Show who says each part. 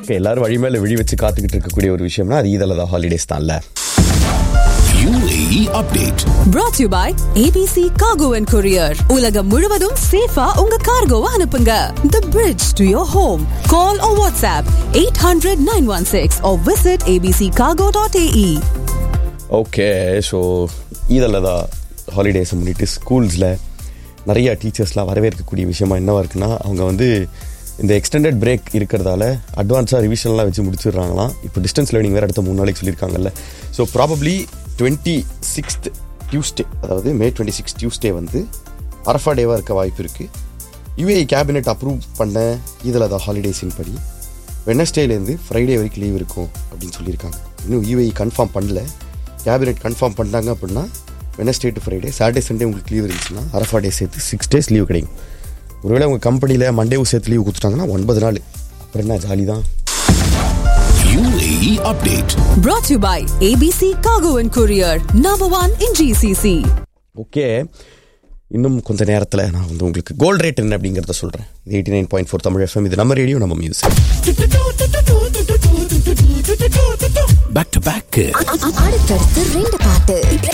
Speaker 1: Okay, எல்லாரும் வழி மேல விழி வச்சு காத்துக்கிட்டு இருக்கக்கூடிய ஒரு விஷயம்னா அது ஈதலதா ஹாலிடேஸ் தான்ல
Speaker 2: UAE update.
Speaker 3: brought to you by ABC Cargo and Courier. உலகம் முழுவதும் சேஃபா உங்க கார்கோவை அனுப்புங்க. The bridge to your home. Call or WhatsApp 800 916 or visit abccargo.ae.
Speaker 1: Okay so Eid al Adha ஹாலிடேஸை முன்னிட்டு ஸ்கூல்ஸில் நிறைய டீச்சர்ஸ்லாம் வரவேற்கக்கூடிய விஷயமா என்னவா இருக்குன்னா அவங்க வந்து இந்த எக்ஸ்டெண்டட் பிரேக் இருக்கிறதால அட்வான்ஸாக ரிவிஷன்லாம் வச்சு முடிச்சிடுறாங்களாம் இப்போ டிஸ்டன்ஸ் லேர்னிங் வேறு அடுத்த மூணு நாளைக்கு சொல்லியிருக்காங்கல்ல so probably twenty sixth Tuesday அதாவது மே டுவெண்ட்டி சிக்ஸ் டியூஸ்டே வந்து அரஃபா டேவாக இருக்க வாய்ப்பு இருக்குது யுஏஇ கேபினெட் அப்ரூவ் பண்ண ஈதலதா ஹாலிடேஸின் படி வெனஸ்டேலேருந்து ஃப்ரைடே வரைக்கும் லீவ் இருக்கும் அப்படின்னு சொல்லியிருக்காங்க இன்னும் யூஏஇ கன்ஃபார்ம் பண்ணல கேபினெட் கன்ஃபார்ம் பண்ணிட்டாங்க அப்படின்னா Wednesday to Friday Saturday Sunday உங்களுக்கு லீவ் இருந்துச்சுன்னா அரஃபா டே சேர்த்து சிக்ஸ் டேஸ் லீவ் கிடைக்கும் ஒருவேளை உங்கள் கம்பெனியில் மண்டேவும் சேர்த்து லீவ் கொடுத்துட்டாங்கன்னா ஒன்பது நாள் அப்புறம் என்ன ஜாலி தான்
Speaker 2: UAE update.
Speaker 3: Brought to you by ABC Cargo and Courier. Number one in GCC.
Speaker 1: Okay இன்னும் கொஞ்ச நேரத்தில் நான் வந்து உங்களுக்கு கோல்ட் ரேட் என்ன அப்படிங்கிறத சொல்கிறேன் இது eighty nine point four Tamil FM இது நம்ம ரேடியோ நம்ம மியூசிக்
Speaker 2: Back to back.
Speaker 4: அடுத்தடுத்து ரெண்டு பாட்டு